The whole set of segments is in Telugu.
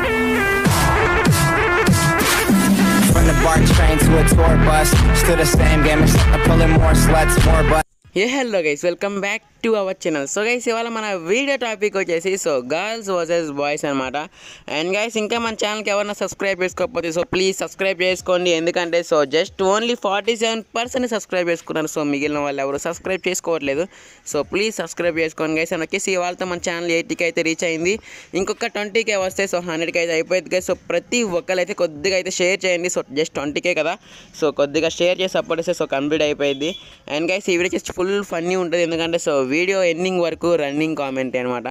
From the BART train to a tour bus, still the same game except I'm pulling more sluts, more butts. Hey hello guys welcome back to our channel so guys ఇవాళ మన వీడియో టాపిక్ వచ్చేసి సో గర్ల్స్ వర్సెస్ బాయ్స్ అనమాట అండ్ గైస్ ఇంకా మన ఛానల్కి ఎవరైనా సబ్స్క్రైబ్ చేసుకోకపోతే సో ప్లీజ్ సబ్స్క్రైబ్ చేసుకోండి ఎందుకంటే so just only forty seven percent subscribe చేసుకున్నారు సో మిగిలిన వాళ్ళు ఎవరు సబ్స్క్రైబ్ చేసుకోవట్లేదు సో ప్లీజ్ సబ్స్క్రైబ్ చేసుకోండి గైస్ అండ్ వచ్చేసి వాళ్ళతో మన ఛానల్ ఎయిటీకి అయితే రీచ్ అయింది ఇంకొక ట్వంటీకే వస్తే సో హండ్రెడ్కి అయితే అయిపోయింది గైస్ సో ప్రతి ఒక్కరైతే కొద్దిగా అయితే షేర్ చేయండి సో జస్ట్ ట్వంటీకే కదా సో కొద్దిగా షేర్ చేసి సపోర్ట్ చేస్తే సో కంప్లీట్ అయిపోయింది అండ్ గైస్ ఈ వీడియో జస్ట్ ఫుల్ ఫన్నీ ఉంటుంది ఎందుకంటే సో వీడియో ఎండింగ్ వరకు రన్నింగ్ కామెంట్ అనమాట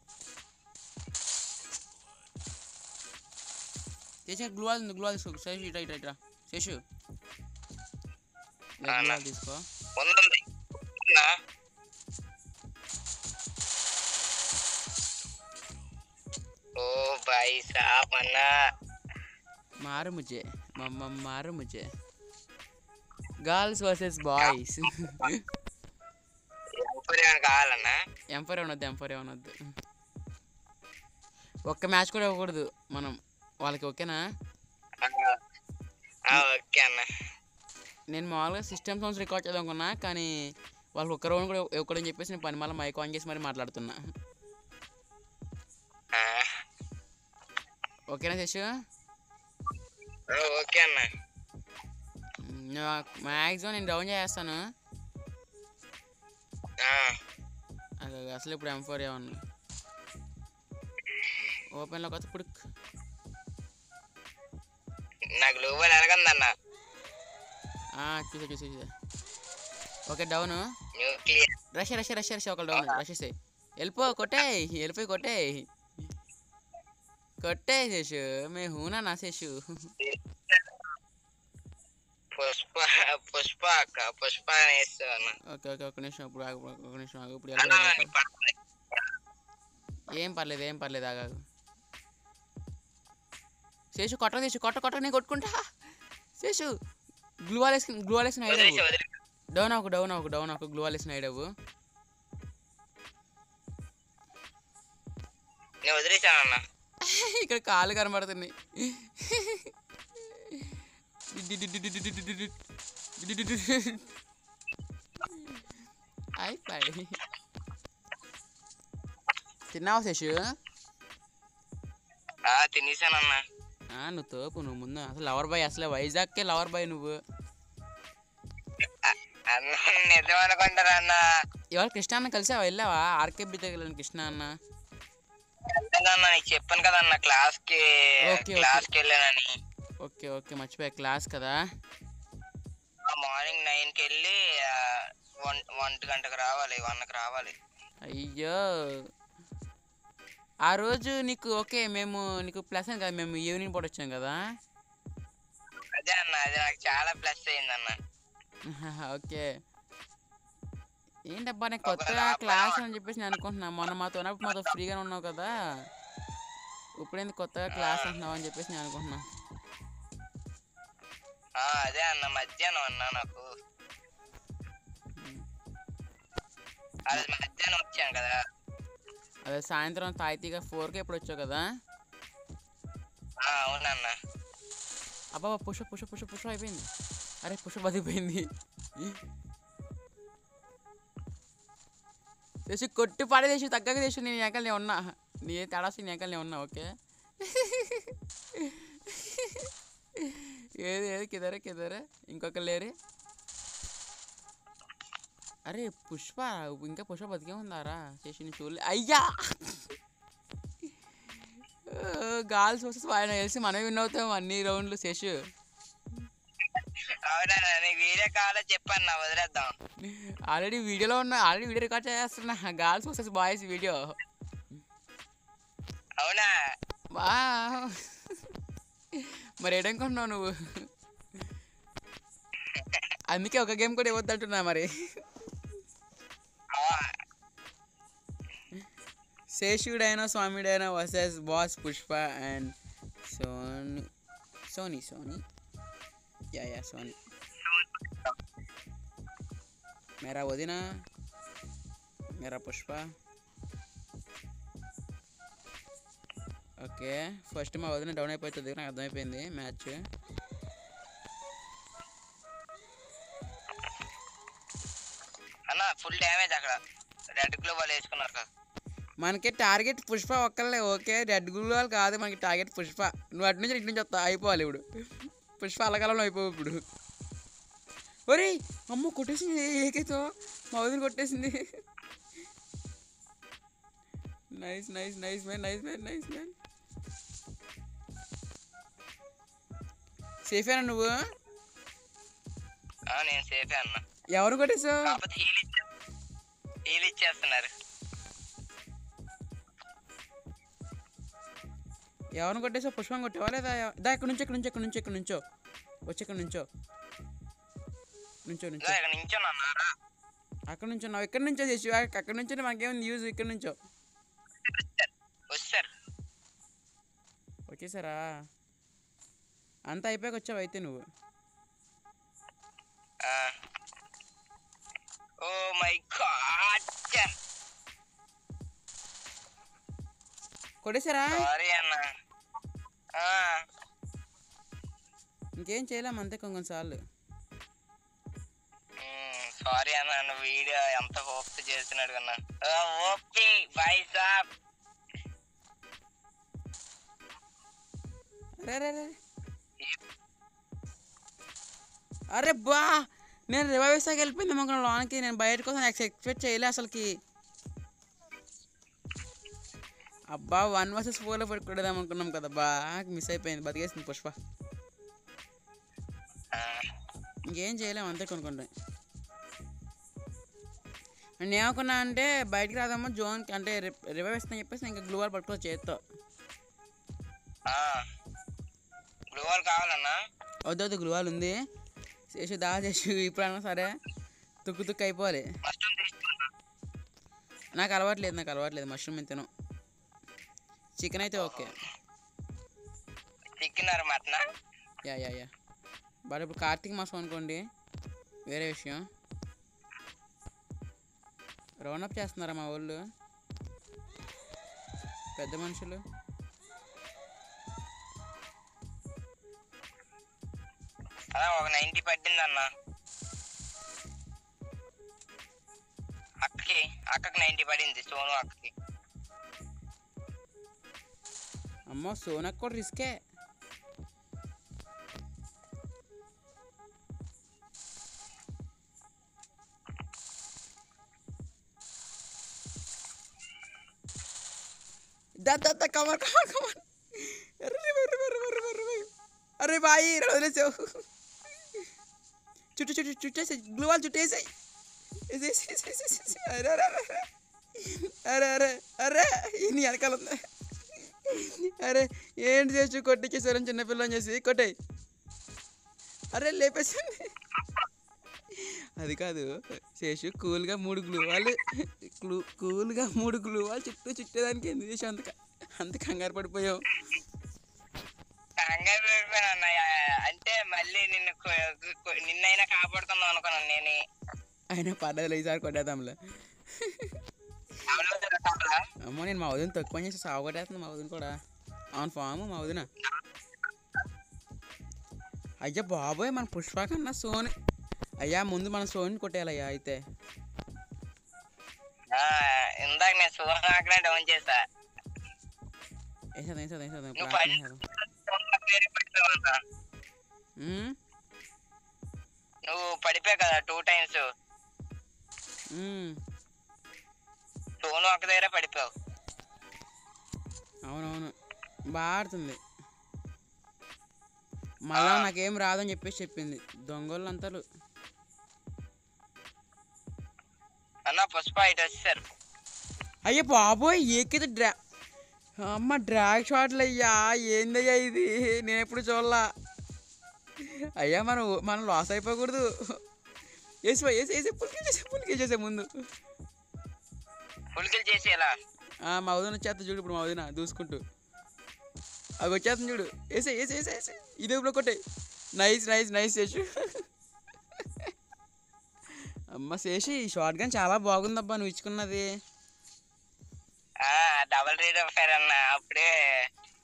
చేసే గ్లూవాల్ ఉంది గ్లూవాల్ తీసుకో శేషు ఇట్లా ఇట్లా ఇట్లా శేషు గ్లూవాల్ తీసుకో ఉందండి ఉందా? ఓ భాయ్ సాబ్ అన్నా మారు ముజే మమ్మ మారు ముజే గర్ల్స్ వర్సెస్ బాయ్స్ ఎవరు ఏమైనా కావాలన్నా ఎంఫర్ ఏమనొద్దు ఎంఫర్ ఏమనొద్దు ఒక్క మ్యాచ్ కూడా ఇవ్వకూడదు మనం వాళ్ళకి ఓకేనా ఆ, ఆ, ఓకే అన్న నేను మామూలుగా సిస్టమ్ సౌండ్స్ రికార్డ్ చేద్దాం అనుకున్నా కానీ వాళ్ళకి ఒక్క రౌండ్ కూడా ఇవ్వకూడదని చెప్పేసి నేను పని మళ్ళీ మైక్ ఆన్ చేసి మరి మాట్లాడుతున్నా ఆ, ఓకేనా శశు ఓ, ఓకే అన్న మ్యాక్సిమం నేను డౌన్ చేస్తాను ఆ, అసలు అసలు ఇప్పుడు ఎం ఫోర్ ఏమన్నా ఓపెన్లోకి వస్తే ఇప్పుడు నాకు లోపల ఎలగందన్న చూసా చూసా చూసా okay down nuclear rush rush rush rush ఒక డౌన్ రష్ చేయి వెళ్ళిపో కొట్టే వెళ్ళిపోయి కొట్టే కొట్టే శేషు మే హూనా నా శేషు పుష్ప పుష్ప అక్క పుష్ప అని వేస్తా అన్న ఓకే ఓకే ఒక నిమిషం ఇప్పుడు ఆగు ఒక నిమిషం ఆగు ఇప్పుడు అన్న, ఎలా నీకు పడతలే. ఏం పర్లేదు ఏం పర్లేదు ఆగాగు శేషు కొట్ట శేషు కొట్ట కొట్ట నేను కొట్టుకుంటా శేషు గ్లూవాల్ వేసుకుని గ్లూవాల్ వేసిన వదిలేసి ఐడవు వదిలేసి డౌన్ ఒక డౌన్ ఒక డౌన్ ఒక గ్లూవాల్ వేసిన ఐడవు నేను వదిలేసానన్న ఇక్కడ కాళ్ళు కనబడుతుంది అయిపోయి తిన్నావా శశు ఆ, తినేసానన్న ఆ, నువ్వు తోపు నువ్వు ముందు అసలు లవర్ బాయ్ అసలే వైజాగ్కే లవర్ బాయ్ నువ్వు అన్న నిజం అనుకుంటారా అన్న ఇవాళ కృష్ణ అన్న కలిసావా వెళ్ళావా ఆర్కేబీ దగ్గర కృష్ణ అన్న లేదన్న నీకు చెప్పాను కదన్న క్లాస్ కి ఓకే, ఓకే. క్లాస్ కి వెళ్ళానని ఓకే ఓకే మర్చిపోయా క్లాస్ కదా మార్నింగ్ నైన్ కి వెళ్ళి ఆ, వన్ ఒంటి గంటకు రావాలి వన్కి రావాలి అయ్యో ఆ రోజు నీకు ఓకే మేము నీకు ప్లస్ అని కదా మేము ఈవినింగ్ పూట వచ్చాం కదా అదే అన్న అది నాకు చాలా ప్లస్ అయిందన్న ఓకే ఏంటబ్బా నేను కొత్తగా క్లాస్ అని చెప్పేసి నేను అనుకుంటున్నా మొన్న మాతో ఉన్నప్పుడు మాతో ఫ్రీగానే ఉన్నావు కదా ఇప్పుడు ఎందుకు కొత్తగా క్లాస్ అంటున్నావు అని చెప్పేసి నేను అనుకుంటున్నా ఆ, అదే అన్న మధ్యాహ్నం అన్న నాకు అది మధ్యాహ్నం వచ్చాను కదా అదే సాయంత్రం తాయితీగా ఫోర్కి ఎప్పుడు వచ్చావు కదా ఆ, అవునన్న అబ్బా పుష పుష పుష పుష అయిపోయింది అరే పుష బతికిపోయింది చేసి కొట్టి పడేసి తగ్గక చేసి నేను ఎక్కలు నేను ఉన్నా నీ తేడా నీ ఎక్కలు నేను ఉన్నా ఓకే ఏది ఏది కిదరే కిదరే ఇంకొక లేరే అరే పుష్ప ఇంకా పుష్ప బతికే ఉందారా చేసి నీ చూడలే అయ్యా గాల్స్ వస్తే ఆయన తెలిసి మనమే విన్ అవుతాం అన్ని రౌండ్లు శేషు అవునన్న నీకు వీడియో కావాలో చెప్పన్న వదిలేద్దాం ఆల్రెడీ వీడియోలో ఉన్నా ఆల్రెడీ వీడియో రికార్డ్ చేస్తున్నా గర్ల్స్ వర్సెస్ బాయ్స్ వీడియో అవునా బా మరి ఏడనుకుంటున్నావు నువ్వు అందుకే ఒక గేమ్ కూడా ఇవ్వద్దంటున్నా మరి ఆ, శేషుడైనా స్వామిడైనా versus boss Pushpa and Soni Soni Soni yeah yeah Soni मेरा वदिना मेरा पुष्पा ఓకే ఫస్ట్ మా వదిన డౌన్ అయిపోతుంది నాకు అర్థమైపోయింది మ్యాచ్ అన్న ఫుల్ డ్యామేజ్ అక్కడ రెడ్ గ్లోబల్ వేసుకున్నారు కదా మనకి టార్గెట్ పుష్ప ఒక్కళ్ళే ఓకే రెడ్ గుల్వాల్ కాదు మనకి టార్గెట్ పుష్ప నువ్వు అటు నుంచి ఇటు నుంచి వస్తా అయిపోవాలి ఇప్పుడు పుష్ప అలకాలంలో అయిపోవు ఇప్పుడు ఒరే అమ్మ కొట్టేసింది ఏకైతో మా వదిన కొట్టేసింది nice nice nice man nice man nice man సేఫేనా నువ్వు ఆ, నేను సేఫే అన్న ఎవరు కొట్టేసావు కాకపోతే హీల్ ఇచ్చే హీల్ ఇచ్చేస్తున్నారు ఎవరిని కొట్టేసావు పుష్పం కొట్టావా లేదా ఎవ- దా ఇక్కడ నుంచి ఇక్కడ నుంచి ఇక్కడ నుంచి ఇక్కడ నుంచో వచ్చి ఇక్కడ నుంచో నుంచో నుంచో ఇదిగో ఇక్కడ నించొని అన్నారా అక్కడ నుంచో నావు ఎక్కడి నుంచో చేసి అక్కడ నుంచి మనకేమైంది యూజ్ ఇక్కడ నుంచో వచ్చారు వచ్చేసారా అంతా అయిపోయాక వచ్చావు అయితే నువ్వు ఓ మై గాడ్ కొట్టేసారా సారీ అన్న ఆ, ఇంకేం చేయలేం అంతే కొన్ని కొన్నిసార్లు మ్, సారీ అన్న నువ్వు వీడియో ఎంత హోప్స్ చేస్తున్నాడు కన్నా ఓపి బాయ్ సాబ్ అరే అరే అరే అరే బా నేను రివైవ్సాకి వెళ్ళిపోయింది మొక్క లోనికి నేను బయట కోసం ఎక్స్పెక్ట్ చేయలే అసలుకి అబ్బా వన్ వర్సెస్ ఫోర్లో పట్టుకుందాం అనుకున్నాం కదా బా మిస్ అయిపోయింది బతికేసింది పుష్ప ఇంకేం చేయలేము అంతే కొనుక్కుంటాం నేను ఏమనుకున్నా అంటే బయటికి రాదమ్మా జోన్ అంటే రివైవ్ ఇస్తాను చెప్పేసి ఇంకా గ్లూ వాల్ పట్టుకో చేత్తో బ్లూ వాల్ కావాలన్నా వద్దు వద్దు గ్లూ వాల్ ఉంది చేసి దా చేసి ఇప్పుడన్నా సరే తుక్కు తుక్కు అయిపోవాలి మస్టమ్ తీసుకుంటా నాకు అలవాట్లేదు నాకు అలవాట్లేదు మష్రూమ్ తిను చికెన్ అయితే ఓకే చిక్కినారు మటనా యా యా యా బట్ ఇప్పుడు కార్తీక మాసం అనుకోండి వేరే విషయం రౌండప్ చేస్తున్నారా మా వాళ్ళు పెద్ద మనుషులు అలా ఒక నైంటీ పట్టింది అన్న అక్కకి అక్కకి నైంటీ పడింది సోను అక్కకి అమ్మో సోనక్ కూడా రిస్కే దా దా దా కమర్ కమర్ కమర్ అరే రివై రివై రివై రివై రివై అరే బాయి వదిలేసావు చుట్టూ చుట్టూ చుట్టేసి గ్లూ వాల్ చుట్టేసాయి అరే అరే అరే అరే అరే ఇన్ని వెనకాల ఉంది అరే ఏంటి చేసి కొట్టించేసారని చిన్నపిల్లని చేసి కొట్టాయి అరే లేపేసింది అది కాదు శేషు కూల్గా మూడు గ్లూ వాళ్ళు క్లూ కూల్గా మూడు గ్లూ వాళ్ళు చుట్టూ చుట్టేదానికి ఎందుకు చేసి అంత క- అంత కంగారు పడిపోయావు కంగారు పడిపోయాను అన్న అంటే మళ్ళీ నిన్ను కొ- కొ- నిన్నైనా కాపాడుకుందాం అనుకున్నాను నేను అయినా పడ్డది ఈసారి కొట్టేద్దాంలే ఎవరో తెలుసా? అమ్మో నేను మా వదిన తక్కువ పని చేసి సాగు కొట్టేస్తుంది మా వదిన కూడా అవును ఫాము మా వదిన అయ్యా బాబోయ్ మన పుష్ప కన్నా సోని అయ్యా ముందు మన సోని కొట్టేయాలయ్యా అయితే ఆ, ఇందాక నేను సోను అక్కడే డౌన్ చేసా వేసేద్దాం వేసేద్దాం వేసేద్దాం నువ్వు ఇప్పుడు పడి వేసేద్దాం. సోను అక్కడే పడిపోయావంట. ఉమ్, నువ్వు పడిపోయావు కదా టూ టైమ్స్ ఉమ్, సోను ఒక్క దగ్గర పడిపోయావు అవునవును బాగా ఆడుతుంది మళ్ళా నాకేం రాదని చెప్పేసి చెప్పింది దొంగలు అంతలు అన్న పుష్ప ఇటు వచ్చేసారు అయ్యో బాబోయ్ ఏకైతే డ్రా అమ్మ డ్రాగ్ షాట్లు అయ్యా ఏందయ్యా ఇది నేను ఎప్పుడు చూడలా అయ్యా మనం మనం లాస్ అయిపోకూడదు వేసి వేసి వేసి పులికి చేసే పులికి చేసే ముందు పులికిలు చేసేలా ఆ, మా వదిన వచ్చేస్తా చూడు ఇప్పుడు మా వదిన దూసుకుంటూ అవి వచ్చేస్తుంది చూడు వేసే వేసే వేసే వేసే ఇదే ఇప్పుడు కొట్టే నైస్ నైస్ నైస్ చేసు అమ్మ శేషి ఈ షార్ట్ గన్ చాలా బాగుందబ్బా నువ్వు ఇచ్చుకున్నది డబల్ రేట్ ఆఫ్ ఫైర్ అన్న అప్పుడే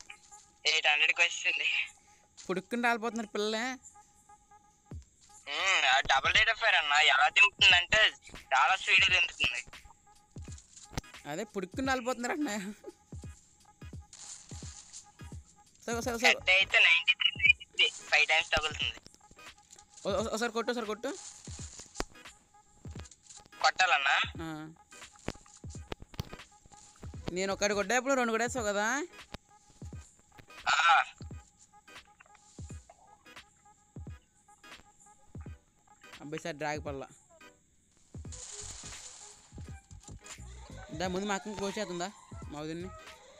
ఎయిట్ హండ్రెడ్కి వచ్చింది పుడుక్కుని రాలిపోతున్నారు పిల్లలే డబుల్ రేట్ ఆఫ్ ఫైర్ అన్న ఎలా దింపుతుందంటే చాలా స్పీడ్ దింపుతుంది అదే పుడుక్కుని రాలిపోతున్నారు అన్న సరే సరే సరే హెడ్ అయితే నైన్టీ త్రీ ఫైవ్ టైమ్స్ తగులుతుంది ఓ- ఓ- ఒకసారి కొట్టు ఒకసారి కొట్టు కొట్టాలన్నా ఆ. నేను ఒకటి కొట్టేప్పుడు రెండు కొట్టేస్తావు కదా ఆ, అబ్బాయి సార్ డ్రాగ్ పల్ల దా ముందు మా అక్కని క్లోజ్ చేస్తుందా మా వదిన్ని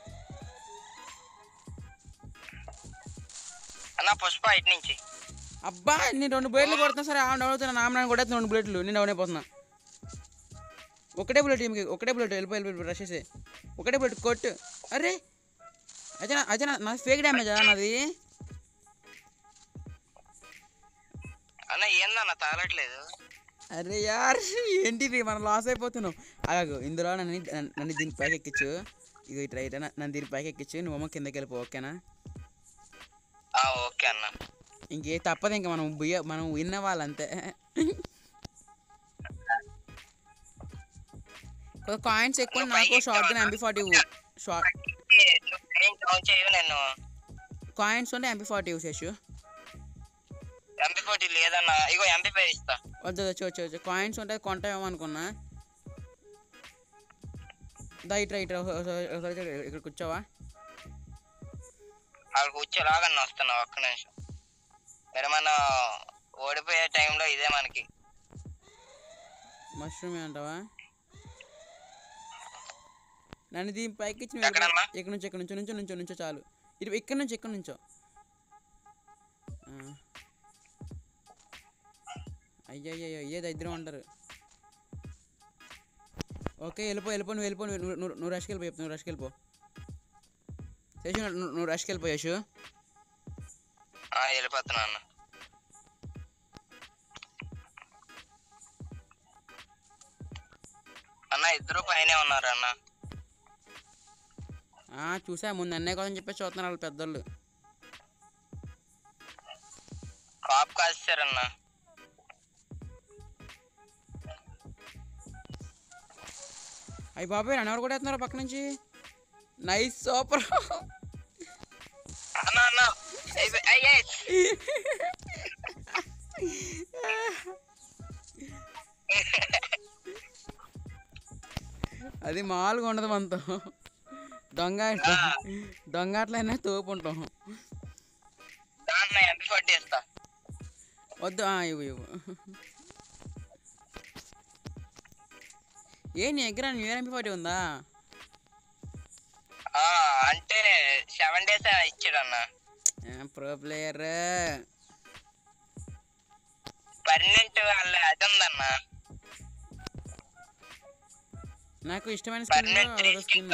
అన్న పుష్ప ఇటు నుంచి అబ్బా నేను రెండు బుల్లెట్లు కొడుతున్నా సరే ఆమె అవుతున్నా నాన్న కొట్టేస్తున్నా రెండు బుల్లెట్లు నేను డౌన్ అయిపోతున్నా ఒకటే బుల్లెట్ ఈమెకి ఒకటే బుల్లెట్ వెళ్ళిపో వెళ్ళిపో రష్ చేసి ఒకటే బుల్లెట్ కొట్టు అరే అదే అదే నా ఫేక్ డ్యామేజా నాది అన్న ఏందన్న తగలట్లేదు అరే యార్ ఏంటిది మనం లాస్ అయిపోతున్నాం అలాగో ఇందులో నన్ను నన్ను దీని పైకి ఎక్కించు ఇక ఇటు రైట్ నన్ను దీని పైకి ఎక్కించు నువ్వు అమ్మ కిందకి వెళ్ళిపో ఓకేనా ఆ, ఓకే అన్న ఇంకే తప్పదు ఇంకా మనం బుయ్య మనం విన్న వాళ్ళంతే కొద్దిగా కాయిన్స్ ఎక్కువ నాకు short gun MP forty short ఏం కౌంట్ చేయవు నేను కాయిన్స్ ఉంటే ఎంబీ ఫార్టీ యూస్ చేసు ఎంపీ ఫోర్టీ లేదన్న ఇగో ఎంపీ ఫైవ్ ఇస్తా వద్దు వచ్చి వచ్చి వచ్చి కాయిన్స్ ఉంటే కొంటామేమో అనుకున్నా దా ఇట్రా ఇట్రా ఒకసారి- ఒకసారి ఇక్కడ కూర్చోవా అక్కడ కూర్చోలాగన్న వస్తున్నా ఒక్క నిమిషం మరి మన ఓడిపోయే టైంలో ఇదే మనకి మష్రూమ్ అంటావా నన్ను దీని పైకి ఇచ్చి నువ్వు ఎక్కడమ్మా? వెళ్ళిపో. ఇక్కడ నుంచి ఇక్కడ నుంచి నుంచో నుంచో నుంచో చాలు ఇటు ఇక్కడ నుంచి ఇక్కడ నుంచో ఆ. అయ్యయ్యో ఇదే దరిద్రం అంటారు ఓకే వెళ్ళిపో వెళ్ళిపో నువ్వు వెళ్ళిపో నువ్వు నువ్వు నువ్వు రష్కి వెళ్ళిపో చెప్తా, నువ్వు రష్కి వెళ్ళిపో శేషు నువ్వు నువ్వు రష్కి వెళ్ళిపో యశు ఆ, వెళ్ళిపోతున్నా అన్న అన్న ఇద్దరు పైనే ఉన్నారు అన్న ఆ, చూసా ముందు అన్నయ్య కోసం చెప్పేసి చూస్తున్నారు వాళ్ళు పెద్దోళ్ళు కాప్ కాస్తారన్న అయ్యి బాబాయ్ నన్ను ఎవరు కూడా వేస్తున్నారు పక్క నుంచి నైస్ సూపర్ అన్న అన్న అయిపోయి- అయ్యే అది మామూలుగా ఉండదు మనతో దొంగ ఆట దొంగ ఆటలైనా తోపు ఉంటాం దాన్ని ఎంపీ ఫోర్టీ ఇస్తా వద్దు ఆ, ఇవ్వు ఇవ్వు ఏ నీ దగ్గర న్యూ ఇయర్ ఎంపీ పార్టీ ఉందా ఆ, అంటే సెవెన్ డేస్ ఇచ్చాడు అన్న ప్రో ప్లేయర్ పర్మనెంట్ వాళ్ళ అది ఉందన్న నాకు ఇష్టమైన స్కిన్ పర్మనెంట్ ఒక స్కిన్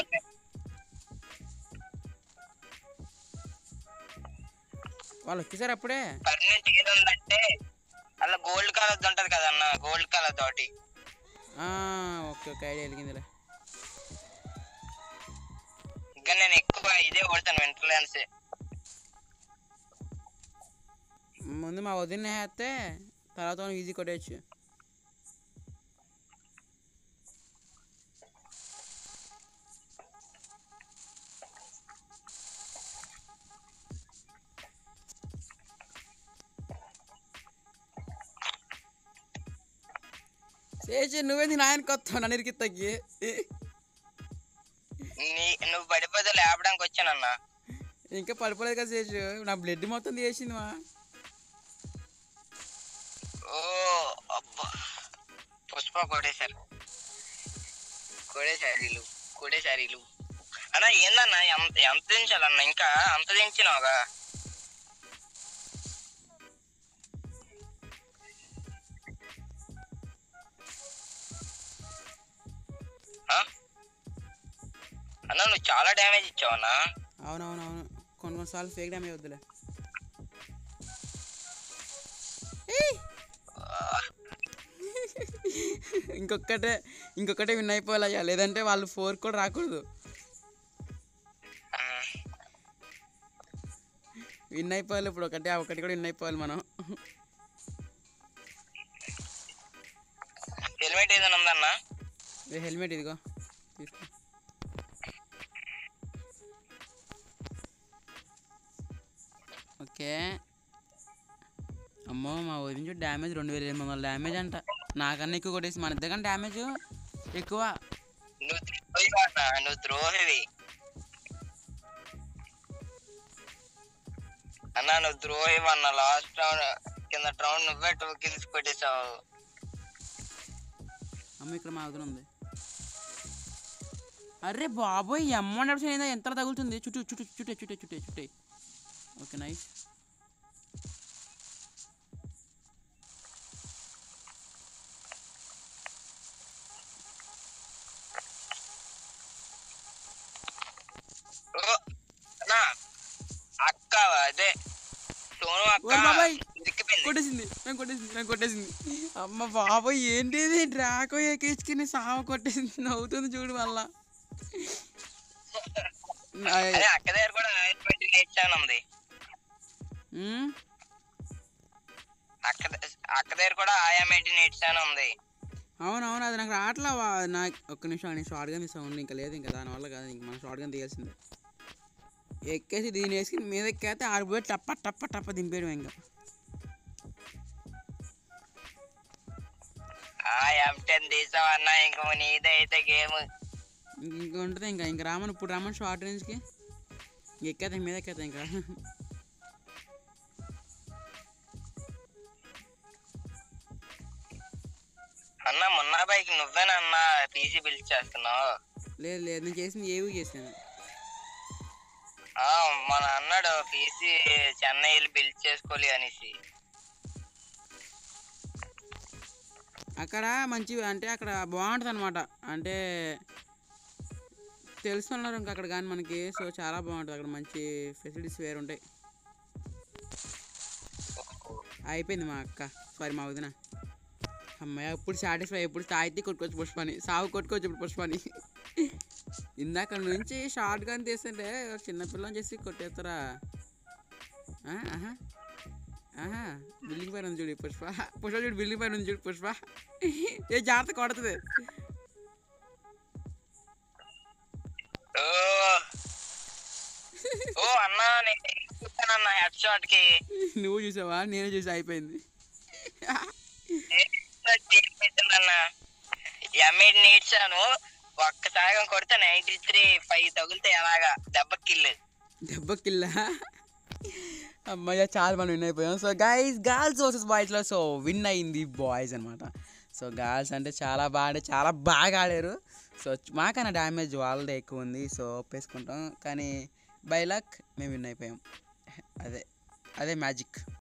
వాళ్ళు వచ్చేసారు అప్పుడే పర్మనెంట్ ఏది ఉందంటే అలా గోల్డ్ కలర్ ఉంటది కదన్న గోల్డ్ కలర్ తోటి ఆ, ఓకే ఓకే ఐడియా వెలిగిందిలే ఇంకా నేను ఎక్కువ ఇదే కొడతాను వింటర్లాన్స్ ముందు మా వదిన వేస్తే తర్వాత ఈజీ కొట్టేయచ్చు చేసి నువ్వేది నాయనకి వస్తావు నన్ను ఇరికి తగ్గి నీ నువ్వు పడిపోతే లేపడానికి వచ్చానన్న ఇంకా పడిపోలేదు కదా చేసు నా బ్లడ్ మొత్తం చేసింది మా ఓ అబ్బా పుష్ప కొడేశారు కొడేశారీలు కొడేశారీలు అన్న ఏందన్న ఎంత ఎంత దించాలన్న ఇంకా అంత దించినావుగా ఆ? అన్న నువ్వు చాలా డ్యామేజ్ ఇచ్చావన్నా అవునవునవును కొన్ని కొన్నిసార్లు ఫేక్ డ్యామేజ్ వద్దులే ఇంకొక్కటే ఇంకొకటే విన్ అయిపోవాలయ్యా లేదంటే వాళ్ళు ఫోర్ కూడా రాకూడదు ఆ. విన్ అయిపోవాలి ఇప్పుడు ఒకటి ఆ ఒకటి కూడా విన్ అయిపోవాలి మనం హెల్మెట్ ఏదైనా ఉందన్నా ఏ హెల్మెట్ ఇదిగో తీసుకో ఓకే అమ్మో మా వదిన చూడు డ్యామేజ్ రెండు వేల ఎనిమిది వందల డ్యామేజ్ అంట నాకన్నా ఎక్కువ కొట్టేసి మన ఇద్దరికన్నా డ్యామేజ్ ఎక్కువ నువ్వు ద్రోహి అన్నా నువ్వు ద్రోహివి అన్నా నువ్వు ద్రోహి అన్న లాస్ట్ రౌండ్ కింద రౌండ్ నువ్వే టూ కిల్స్ పెట్టేసావు అమ్మ ఇక్కడ మా వదిన ఉంది అరే బాబోయ్ ఈ అమ్మ నడిచిన ఏందో ఎంత తగులుతుంది చుట్టూ చుట్టూ చుట్టే చుట్టే చుట్టే చుట్టే ఓకే నైస్ ఓ, అన్నా అక్క అదే సోను అక్క ఓ బాబాయ్. ఇరికిపోయింది కొట్టేసింది నేను కొట్టేసింది నేను కొట్టేసింది అమ్మ బాబోయ్ ఏంటిది డ్రాకో ఎక్కించుకుని సావ కొట్టేసింది నవ్వుతుంది చూడు మళ్ళా అదే అక్క దగ్గర కూడా ట్వంటీ నైట్ చాన్ ఉంది ఉమ్, అక్క ద- అక్క దగ్గర కూడా ఆయా మెయిటీ నైట్ చాన్ ఉంది అవును అవును అది నాకు రావట్లా నాకు ఒక్క నిమిషం నేను షార్ట్ గన్ సౌండ్ ఇంకా లేదు ఇంకా దానివల్ల కాదు ఇంక మనం షార్ట్ గన్ తీయాల్సిందే ఎక్కేసి దీని వేసుకుని మీద ఎక్కేస్తే ఆడిపోయి టప్ప టప్ప టప్ప దింపేయడం ఇంకా ఆ ఎం టెన్ తీసావన్నా ఇంకో నీదైతే గేమ్ ఇంక ఇంకా ఉంటుంది ఇంకా ఇంకా రామని ఇప్పుడు రామని షార్ట్ రేంజ్కి ఎక్కేత మీద ఎక్కేత ఇంకా అన్న మొన్న బైక్ నువ్వేనన్నా పీసీ బిల్డ్ చేస్తున్నావు లేదు లేదు నేను చేసింది ఏవి చేశాను ఆ, మన అన్నాడు పీసీ చెన్నై వెళ్ళి బిల్డ్ చేసుకోవాలి అనేసి అక్కడ మంచి అంటే అక్కడ బాగుంటుంది అనమాట అంటే తెలుసుకున్నారు ఇంకా అక్కడ కానీ మనకి సో చాలా బాగుంటుంది అక్కడ మంచి ఫెసిలిటీస్ వేరు ఉంటాయి అయిపోయింది మా అక్క సారీ మా వదిన అమ్మాయి ఎప్పుడు సాటిస్ఫై ఎప్పుడు తాగితే కొట్టుకోవచ్చు పుష్పని సాగు కొట్టుకోవచ్చు ఇప్పుడు పుష్పని ఇందాక నుంచి షార్ట్ గన్ తీస్తుంటే చిన్నపిల్లని చేసి కొట్టేస్తారా ఆ, ఆహా ఆహా బిల్డింగ్ పైన ఉంది చూడు ఈ పుష్ప పుష్ప చూడు బిల్డింగ్ పైన ఉంది చూడు పుష్ప ఏ జాగ్రత్త కొడుతుంది ఓ ఓ అన్నా నేను చూసానన్న హెడ్ షాట్ కి నువ్వు చూసావా నేను చూసి అయిపోయింది అన్న ఎంఐడి నీడ్చాను ఒక్క సాగం కొడితే నైన్టీ త్రీ ఫైవ్ తగిలితే ఎలాగా దెబ్బ కిల్లు దెబ్బ కిల్లా అమ్మయ్య చాలా మంది విన్ అయిపోయాం సో గైస్ గర్ల్స్ వర్సెస్ బాయ్స్లో సో విన్ అయింది బాయ్స్ అనమాట సో గర్ల్స్ అంటే చాలా బాగా ఆడారు, చాలా బాగా ఆడారు సో మాకన్నా డ్యామేజ్ వాళ్ళదే ఎక్కువ ఉంది సో ఒప్పేసుకుంటాం కానీ బై లక్ మేము విన్ అయిపోయాం అదే అదే మ్యాజిక్